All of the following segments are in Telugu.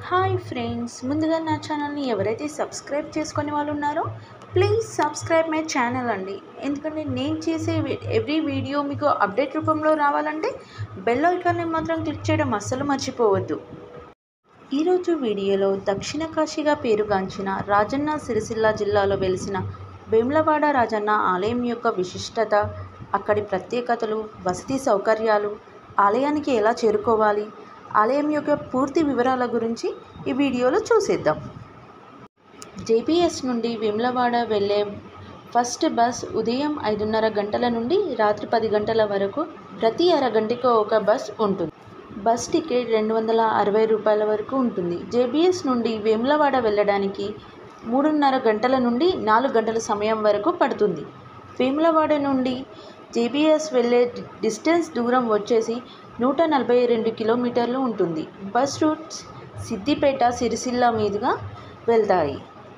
హాయ్ ఫ్రెండ్స్ ముందుగా నా ఛానల్ని ఎవరైతే సబ్స్క్రైబ్ చేసుకునే వాళ్ళు ఉన్నారో ప్లీజ్ సబ్స్క్రైబ్ మై ఛానల్ అండి ఎందుకంటే నేను చేసే ఎవ్రీ వీడియో మీకు అప్డేట్ రూపంలో రావాలంటే బెల్ ఐకాన్ని మాత్రం క్లిక్ చేయడం అస్సలు మర్చిపోవద్దు ఈరోజు వీడియోలో దక్షిణ కాశీగా పేరుగాంచిన రాజన్న సిరిసిల్ల జిల్లాలో వెలిసిన వేములవాడ రాజన్న ఆలయం యొక్క విశిష్టత అక్కడి ప్రత్యేకతలు వసతి సౌకర్యాలు ఆలయానికి ఎలా చేరుకోవాలి ఆలయం యొక్క పూర్తి వివరాల గురించి ఈ వీడియోలో చూసేద్దాం జేపీఎస్ నుండి వేములవాడ వెళ్ళే ఫస్ట్ బస్ ఉదయం ఐదున్నర గంటల నుండి రాత్రి పది గంటల వరకు ప్రతి అరగంటకు ఒక బస్ ఉంటుంది బస్ టికెట్ రెండు వందల అరవై రూపాయల వరకు ఉంటుంది జేబీఎస్ నుండి వేములవాడ వెళ్ళడానికి మూడున్నర గంటల నుండి నాలుగు గంటల సమయం వరకు పడుతుంది వేములవాడ నుండి జేబీఎస్ వెళ్ళే డిస్టెన్స్ దూరం వచ్చేసి నూట నలభై రెండు కిలోమీటర్లు ఉంటుంది బస్ రూట్స్ సిద్దిపేట సిరిసిల్ల మీదుగా వెళ్తాయి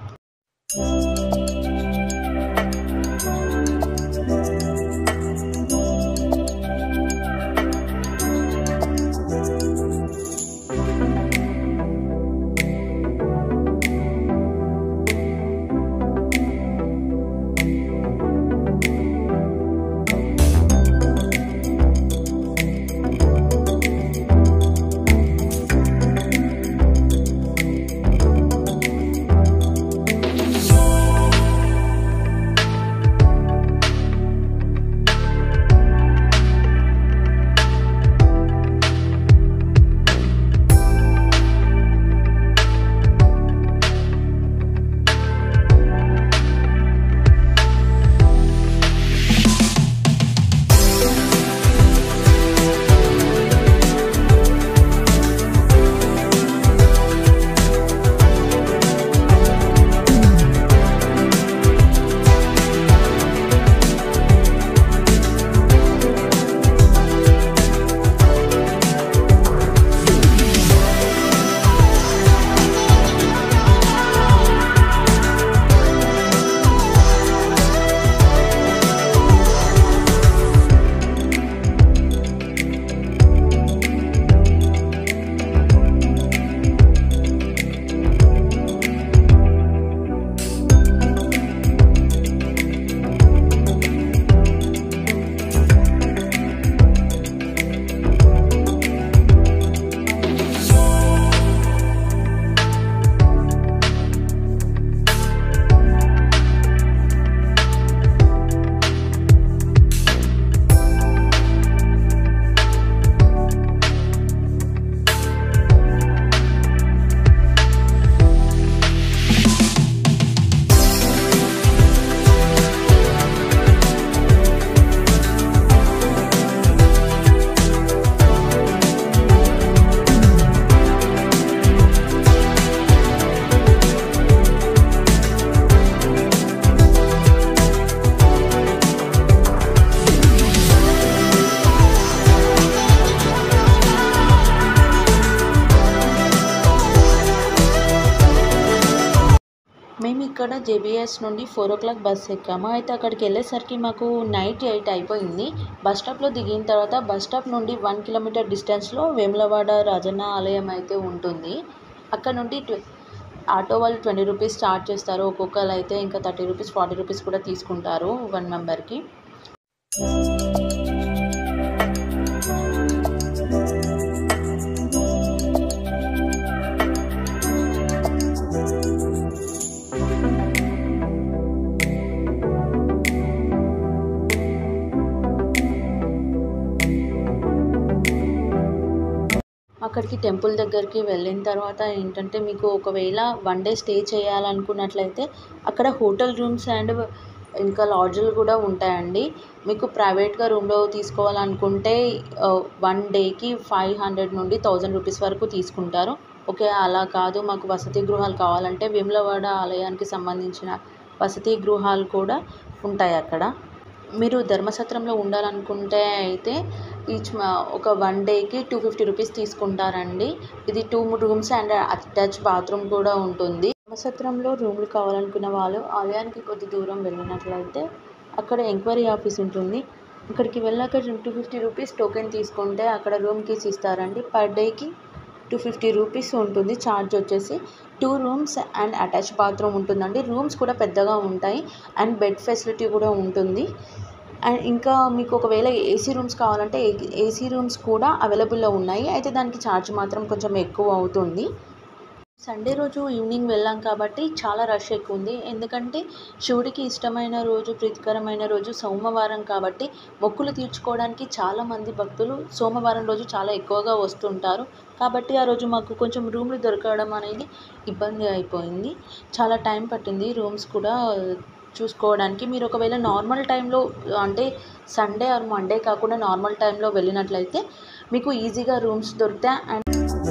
మేము ఇక్కడ జేబీఎస్ నుండి ఫోర్ ఓ క్లాక్ బస్ ఎక్కాము అయితే అక్కడికి వెళ్ళేసరికి మాకు నైట్ ఎయిట్ అయిపోయింది బస్ స్టాప్లో దిగిన తర్వాత బస్ స్టాప్ నుండి వన్ కిలోమీటర్ డిస్టెన్స్లో వేములవాడ రాజన్న ఆలయం అయితే ఉంటుంది అక్కడ నుండి ఆటో వాళ్ళు ట్వంటీ రూపీస్ స్టార్ట్ చేస్తారు ఒక్కొక్కరు అయితే ఇంకా థర్టీ రూపీస్ ఫార్టీ రూపీస్ కూడా తీసుకుంటారు వన్ మెంబర్కి అక్కడికి టెంపుల్ దగ్గరికి వెళ్ళిన తర్వాత ఏంటంటే మీకు ఒకవేళ వన్ డే స్టే చేయాలనుకున్నట్లయితే అక్కడ హోటల్ రూమ్స్ అండ్ ఇంకా లాడ్జ్లు కూడా ఉంటాయండి మీకు ప్రైవేట్గా రూమ్లో తీసుకోవాలనుకుంటే వన్ డేకి ఫైవ్ హండ్రెడ్ నుండి థౌజండ్ రూపీస్ వరకు తీసుకుంటారు ఓకే అలా కాదు మాకు వసతి గృహాలు కావాలంటే వేములవాడ ఆలయానికి సంబంధించిన వసతి గృహాలు కూడా ఉంటాయి అక్కడ మీరు ధర్మసత్రంలో ఉండాలనుకుంటే అయితే ఈచ్ ఒక వన్ డేకి టూ ఫిఫ్టీ రూపీస్ తీసుకుంటారండి ఇది two rooms and attach bathroom కూడా ఉంటుంది ధర్మసత్రంలో రూములు కావాలనుకున్న వాళ్ళు ఆలయానికి కొద్ది దూరం వెళ్ళినట్లయితే అక్కడ ఎంక్వైరీ ఆఫీస్ ఉంటుంది అక్కడికి వెళ్ళాక టూ ఫిఫ్టీ రూపీస్ టోకెన్ తీసుకుంటే అక్కడ రూమ్ కీస్ ఇస్తారండి పర్ డేకి టూ ఫిఫ్టీ రూపీస్ ఉంటుంది ఛార్జ్ వచ్చేసి two rooms and attach bathroom ఉంటుందండి రూమ్స్ కూడా పెద్దగా ఉంటాయి అండ్ బెడ్ ఫెసిలిటీ కూడా ఉంటుంది అండ్ ఇంకా మీకు ఒకవేళ ఏసీ రూమ్స్ కావాలంటే ఏసీ రూమ్స్ కూడా అవైలబుల్లో ఉన్నాయి అయితే దానికి ఛార్జ్ మాత్రం కొంచెం ఎక్కువ అవుతుంది సండే రోజు ఈవినింగ్ వెళ్ళాం కాబట్టి చాలా రష్ ఎక్కువ ఉంది ఎందుకంటే శివుడికి ఇష్టమైన రోజు ప్రీతికరమైన రోజు సోమవారం కాబట్టి మొక్కులు తీర్చుకోవడానికి చాలామంది భక్తులు సోమవారం రోజు చాలా ఎక్కువగా వస్తుంటారు కాబట్టి ఆ రోజు మాకు కొంచెం రూమ్లు దొరకడం అనేది ఇబ్బంది అయిపోయింది చాలా టైం పట్టింది రూమ్స్ కూడా చూసుకోవడానికి మీరు ఒకవేళ నార్మల్ టైంలో అంటే సండే ఆర్ మండే కాకుండా నార్మల్ టైంలో వెళ్ళినట్లయితే మీకు ఈజీగా రూమ్స్ దొరుకుతాయి అండ్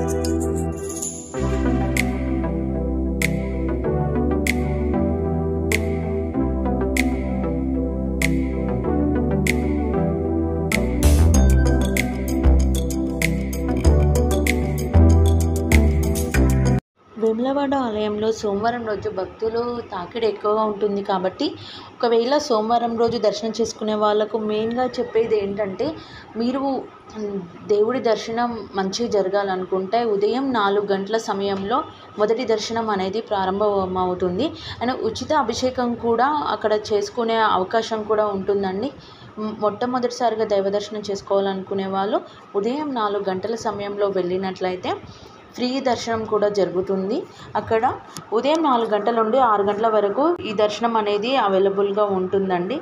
వేములవాడ ఆలయంలో సోమవారం రోజు భక్తులు తాకిడి ఎక్కువగా ఉంటుంది కాబట్టి ఒకవేళ సోమవారం రోజు దర్శనం చేసుకునే వాళ్ళకు మెయిన్గా చెప్పేది ఏంటంటే మీరు మ్, దేవుడి దర్శనం మంచిగా జరగాలనుకుంటే ఉదయం నాలుగు గంటల సమయంలో మొదటి దర్శనం అనేది ప్రారంభం అవుతుంది అండ్ ఉచిత అభిషేకం కూడా అక్కడ చేసుకునే అవకాశం కూడా ఉంటుందండి మ్, మొట్టమొదటిసారిగా దైవ దర్శనం చేసుకోవాలనుకునే వాళ్ళు ఉదయం నాలుగు గంటల సమయంలో వెళ్ళినట్లయితే ఫ్రీ దర్శనం కూడా జరుగుతుంది అక్కడ ఉదయం నాలుగు గంటల నుండి ఆరు గంటల వరకు ఈ దర్శనం అనేది అవైలబుల్గా ఉంటుందండి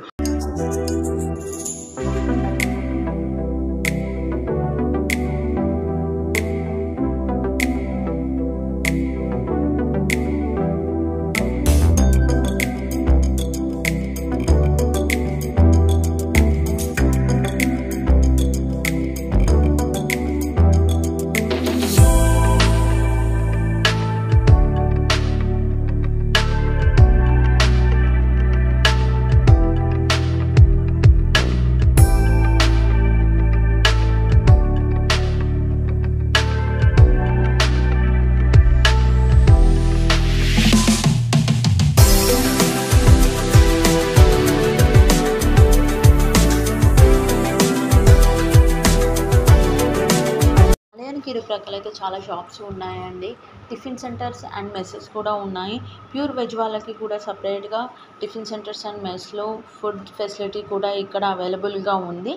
ఆలయానికి ఇరుప్రక్కల అయితే చాలా షాప్స్ ఉన్నాయండి టిఫిన్ సెంటర్స్ అండ్ మెస్సెస్ కూడా ఉన్నాయి ప్యూర్ వెజ్ వాళ్ళకి కూడా సపరేట్గా టిఫిన్ సెంటర్స్ అండ్ మెస్లో ఫుడ్ ఫెసిలిటీ కూడా ఇక్కడ అవైలబుల్గా ఉంది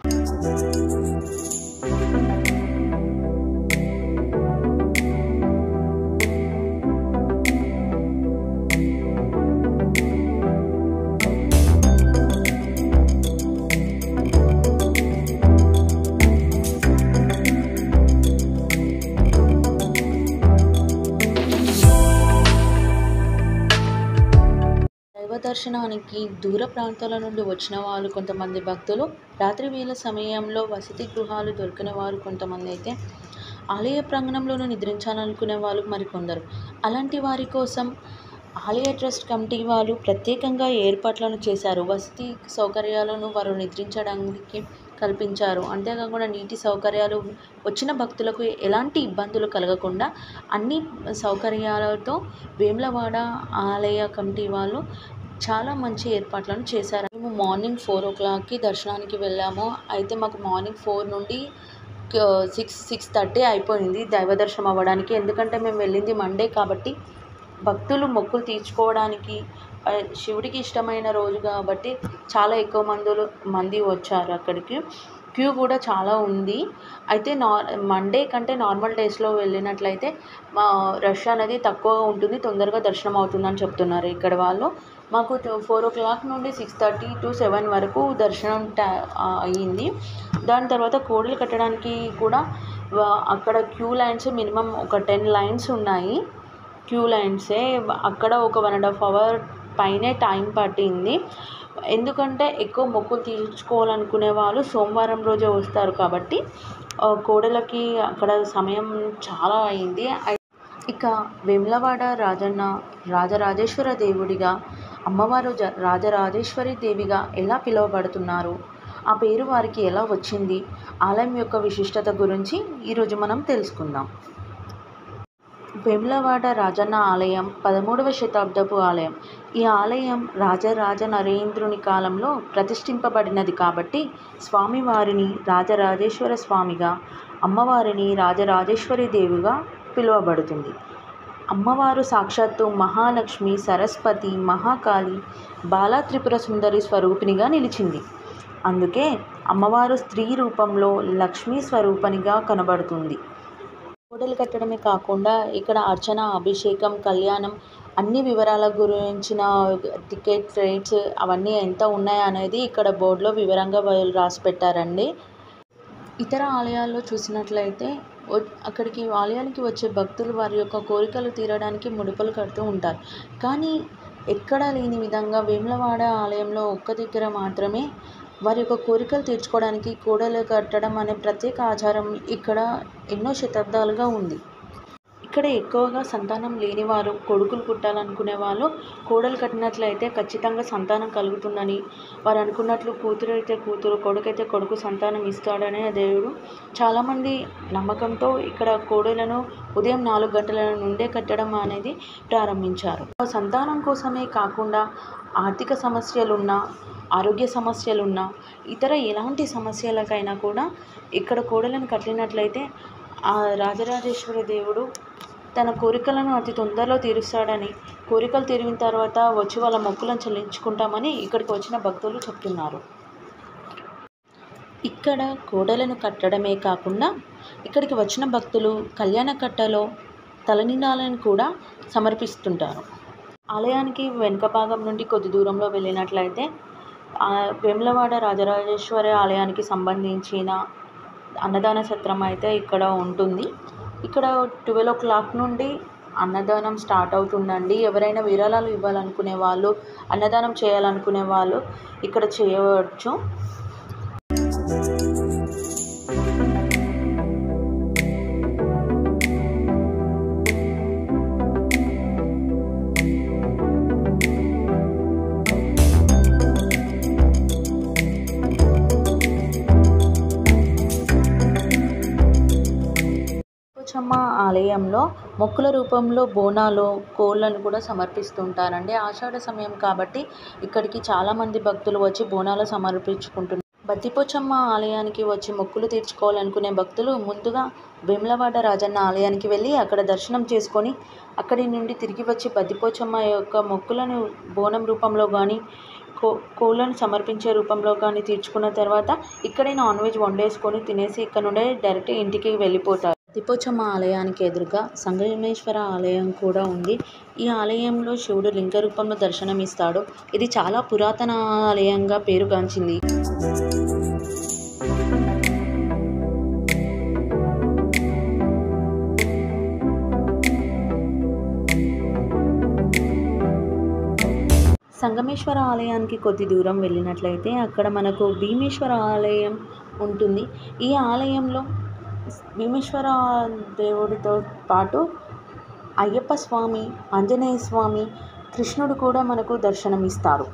దైవ దర్శనానికి దూర ప్రాంతాల నుండి వచ్చిన వాళ్ళు కొంతమంది భక్తులు రాత్రి వేళ సమయంలో వసతి గృహాలు దొరికిన వారు కొంతమంది అయితే ఆలయ ప్రాంగణంలోనూ నిద్రించాలనుకునే వాళ్ళు మరికొందరు అలాంటి వారి కోసం ఆలయ ట్రస్ట్ కమిటీ వాళ్ళు ప్రత్యేకంగా ఏర్పాట్లను చేశారు వసతి సౌకర్యాలను వారు నిద్రించడానికి కల్పించారు అంతేకాకుండా నీటి సౌకర్యాలు వచ్చిన భక్తులకు ఎలాంటి ఇబ్బందులు కలగకుండా అన్ని సౌకర్యాలతో వేములవాడ ఆలయ కమిటీ వాళ్ళు చాలా మంచి ఏర్పాట్లను చేశారు మేము మార్నింగ్ ఫోర్ ఓ క్లాక్కి దర్శనానికి వెళ్ళాము అయితే మాకు మార్నింగ్ ఫోర్ నుండి సిక్స్ సిక్స్ థర్టీ అయిపోయింది దైవ దర్శనం అవ్వడానికి ఎందుకంటే మేము వెళ్ళింది మండే కాబట్టి భక్తులు మొక్కులు తీర్చుకోవడానికి ఆ, శివుడికి ఇష్టమైన రోజు కాబట్టి చాలా ఎక్కువ మందులు మంది వచ్చారు అక్కడికి క్యూ కూడా చాలా ఉంది అయితే నార్ మండే కంటే నార్మల్ డేస్లో వెళ్ళినట్లయితే మా రష్ అనేది తక్కువగా ఉంటుంది తొందరగా దర్శనం అవుతుందని చెప్తున్నారు ఇక్కడ వాళ్ళు మాకు ఫోర్ ఓ క్లాక్ నుండి సిక్స్ థర్టీ టు సెవెన్ వరకు దర్శనం టా ఆ, అయ్యింది దాని తర్వాత కోడలు కట్టడానికి కూడా వా- అక్కడ క్యూ లైన్స్ మినిమం ఒక టెన్ లైన్స్ ఉన్నాయి క్యూ లైన్సే అక్కడ ఒక వన్ అండ్ హాఫ్ అవర్ పైనే టైం పట్టింది ఎందుకంటే ఎక్కువ మొక్కులు తీర్చుకోవాలనుకునే వాళ్ళు సోమవారం రోజే వస్తారు కాబట్టి ఆ, కోడలకి అక్కడ సమయం చాలా అయింది అయి- ఇక వేములవాడ రాజన్న రాజరాజేశ్వర దేవుడిగా అమ్మవారు జ రాజరాజేశ్వరి దేవిగా ఎలా పిలువబడుతున్నారు ఆ పేరు వారికి ఎలా వచ్చింది ఆలయం యొక్క విశిష్టత గురించి ఈరోజు మనం తెలుసుకుందాం వేములవాడ రాజన్న ఆలయం పదమూడవ శతాబ్దపు ఆలయం ఈ ఆలయం రాజరాజ నరేంద్రుని కాలంలో ప్రతిష్ఠింపబడినది కాబట్టి స్వామివారిని రాజరాజేశ్వర స్వామిగా అమ్మవారిని రాజరాజేశ్వరి దేవిగా పిలువబడుతుంది అమ్మవారు సాక్షాత్తు మహాలక్ష్మి సరస్వతి మహాకాళి బాలా త్రిపుర సుందరి స్వరూపిణిగా నిలిచింది అందుకే అమ్మవారు స్త్రీ రూపంలో లక్ష్మీ స్వరూపనిగా కనబడుతుంది కోడలు కట్టడమే కాకుండా ఇక్కడ అర్చన అభిషేకం కళ్యాణం అన్ని వివరాల గురించిన టికెట్ రేట్స్ అవన్నీ ఎంత ఉన్నాయి అనేది ఇక్కడ బోర్డులో వివరంగా వాళ్ళు రాసి పెట్టారండి ఇతర ఆలయాల్లో చూసినట్లయితే వ- అక్కడికి ఆలయానికి వచ్చే భక్తులు వారి యొక్క కోరికలు తీరడానికి ముడుపులు కడుతూ ఉంటారు కానీ ఎక్కడా లేని విధంగా వేములవాడ ఆలయంలో ఒక్క దగ్గర మాత్రమే వారి యొక్క కోరికలు తీర్చుకోవడానికి కోడలు కట్టడం అనే ప్రత్యేక ఆచారం ఇక్కడ ఎన్నో శతాబ్దాలుగా ఉంది ఇక్కడ ఎక్కువగా సంతానం లేని వారు కొడుకులు పుట్టాలనుకునే వాళ్ళు కోడలు కట్టినట్లయితే ఖచ్చితంగా సంతానం కలుగుతుందని వారు అనుకున్నట్లు కూతురు అయితే కూతురు కొడుకు అయితే కొడుకు సంతానం ఇస్తాడనే దేవుడు చాలామంది నమ్మకంతో ఇక్కడ కోడలను ఉదయం నాలుగు గంటల నుండే కట్టడం అనేది ప్రారంభించారు సంతానం కోసమే కాకుండా ఆర్థిక సమస్యలున్నా ఆరోగ్య సమస్యలున్నా ఇతర ఎలాంటి సమస్యలకైనా కూడా ఇక్కడ కోడలను కట్టినట్లయితే ఆ రాజరాజేశ్వరి దేవుడు తన కోరికలను అతి తొందరలో తీరుస్తాడని కోరికలు తీరిన తర్వాత వచ్చి వాళ్ళ మొక్కులను చెల్లించుకుంటామని ఇక్కడికి వచ్చిన భక్తులు చెప్తున్నారు ఇక్కడ కోడలను కట్టడమే కాకుండా ఇక్కడికి వచ్చిన భక్తులు కళ్యాణ కట్టలో తలనీలాలను కూడా సమర్పిస్తుంటారు ఆలయానికి వెనుక భాగం నుండి కొద్ది దూరంలో వెళ్ళినట్లయితే ఆ వేములవాడ రాజరాజేశ్వరి ఆలయానికి సంబంధించిన అన్నదాన సత్రం అయితే ఇక్కడ ఉంటుంది ఇక్కడ ట్వెల్వ్ ఓ క్లాక్ నుండి అన్నదానం స్టార్ట్ అవుతుందండి ఎవరైనా విరాళాలు ఇవ్వాలనుకునే వాళ్ళు అన్నదానం చేయాలనుకునే వాళ్ళు ఇక్కడ చేయవచ్చు పోచమ్మ ఆలయంలో మొక్కుల రూపంలో బోనాలు కోళ్ళను కూడా సమర్పిస్తుంటారండి ఆషాఢ సమయం కాబట్టి ఇక్కడికి చాలామంది భక్తులు వచ్చి బోనాలు సమర్పించుకుంటున్నారు బద్దిపోచమ్మ ఆలయానికి వచ్చి మొక్కులు తీర్చుకోవాలనుకునే భక్తులు ముందుగా వేములవాడ రాజన్న ఆలయానికి వెళ్ళి అక్కడ దర్శనం చేసుకొని అక్కడి నుండి తిరిగి వచ్చి బద్దిపోచమ్మ యొక్క మొక్కులను బోనం రూపంలో కానీ కో కోళ్ళను సమర్పించే రూపంలో కానీ తీర్చుకున్న తర్వాత ఇక్కడే నాన్ వెజ్ వండేసుకొని తినేసి ఇక్కడ నుండే డైరెక్ట్ ఇంటికి వెళ్ళిపోతారు తిపోచమ్మ ఆలయానికి ఎదురుగా సంగమేశ్వర ఆలయం కూడా ఉంది ఈ ఆలయంలో శివుడు లింగ రూపంలో దర్శనమిస్తాడు ఇది చాలా పురాతన ఆలయంగా పేరుగాంచింది సంగమేశ్వర ఆలయానికి కొద్ది దూరం వెళ్ళినట్లయితే అక్కడ మనకు భీమేశ్వర ఆలయం ఉంటుంది ఈ ఆలయంలో భీమేశ్వర దేవుడితో పాటు అయ్యప్ప స్వామి ఆంజనేయ స్వామి కృష్ణుడు కూడా మనకు దర్శనమిస్తారు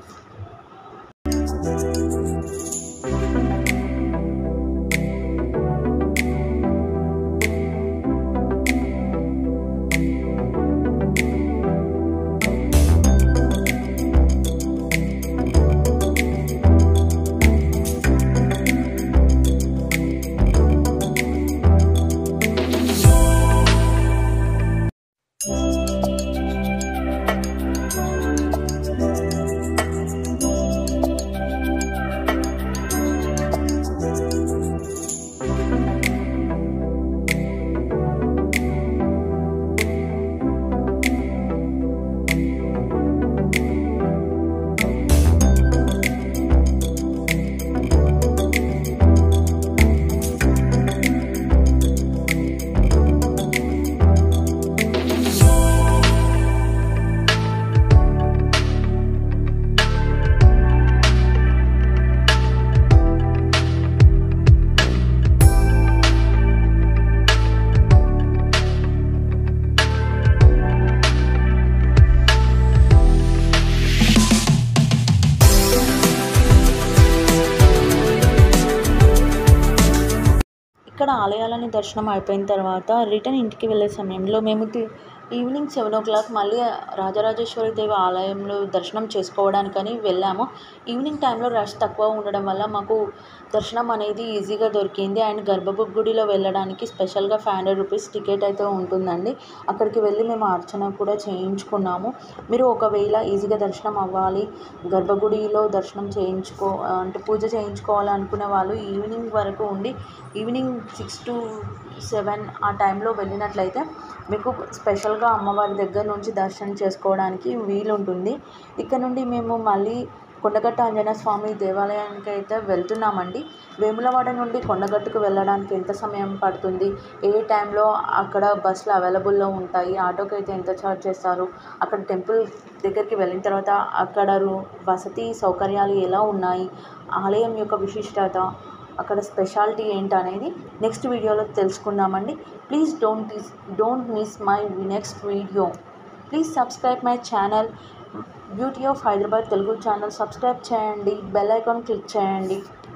ఇక్కడ ఆలయాలని దర్శనం అయిపోయిన తర్వాత రిటర్న్ ఇంటికి వెళ్ళే సమయంలో మేము తి- ఈవినింగ్ సెవెన్ ఓ క్లాక్ మళ్ళీ రాజరాజేశ్వరి దేవి ఆలయంలో దర్శనం చేసుకోవడానికని వెళ్ళాము ఈవినింగ్ టైంలో రష్ తక్కువ ఉండడం వల్ల మాకు దర్శనం అనేది ఈజీగా దొరికింది అండ్ గర్భగుడిలో వెళ్ళడానికి స్పెషల్గా ఫైవ్ హండ్రెడ్ రూపీస్ టికెట్ అయితే ఉంటుందండి అక్కడికి వెళ్ళి మేము అర్చన కూడా చేయించుకున్నాము మీరు ఒకవేళ ఈజీగా దర్శనం అవ్వాలి గర్భగుడిలో దర్శనం చేయించుకో అంటే పూజ చేయించుకోవాలి అనుకునే వాళ్ళు ఈవినింగ్ వరకు ఉండి ఈవినింగ్ సిక్స్ టు సెవెన్ ఆ టైంలో వెళ్ళినట్లయితే మీకు స్పెషల్గా అమ్మవారి దగ్గర నుంచి దర్శనం చేసుకోవడానికి వీలు ఉంటుంది ఇక్కడ నుండి మేము మళ్ళీ కొండగట్ట ఆంజనేయ స్వామి దేవాలయానికి అయితే వెళ్తున్నామండి వేములవాడ నుండి కొండగట్టుకు వెళ్ళడానికి ఎంత సమయం పడుతుంది ఏ టైంలో అక్కడ బస్సులు అవైలబుల్లో ఉంటాయి ఆటోకి అయితే ఎంత ఛార్జ్ చేస్తారు అక్కడ టెంపుల్ దగ్గరికి వెళ్ళిన తర్వాత అక్కడ రూ వసతి సౌకర్యాలు ఎలా ఉన్నాయి ఆలయం యొక్క విశిష్టత అక్కడ స్పెషాలిటీ ఏంటి అనేది నెక్స్ట్ వీడియోలో తెలుసుకుందామండి please don't don't miss my next video please subscribe my channel beauty of Hyderabad Telugu channel subscribe చేయండి బెల్ ఐకాన్ క్లిక్ చేయండి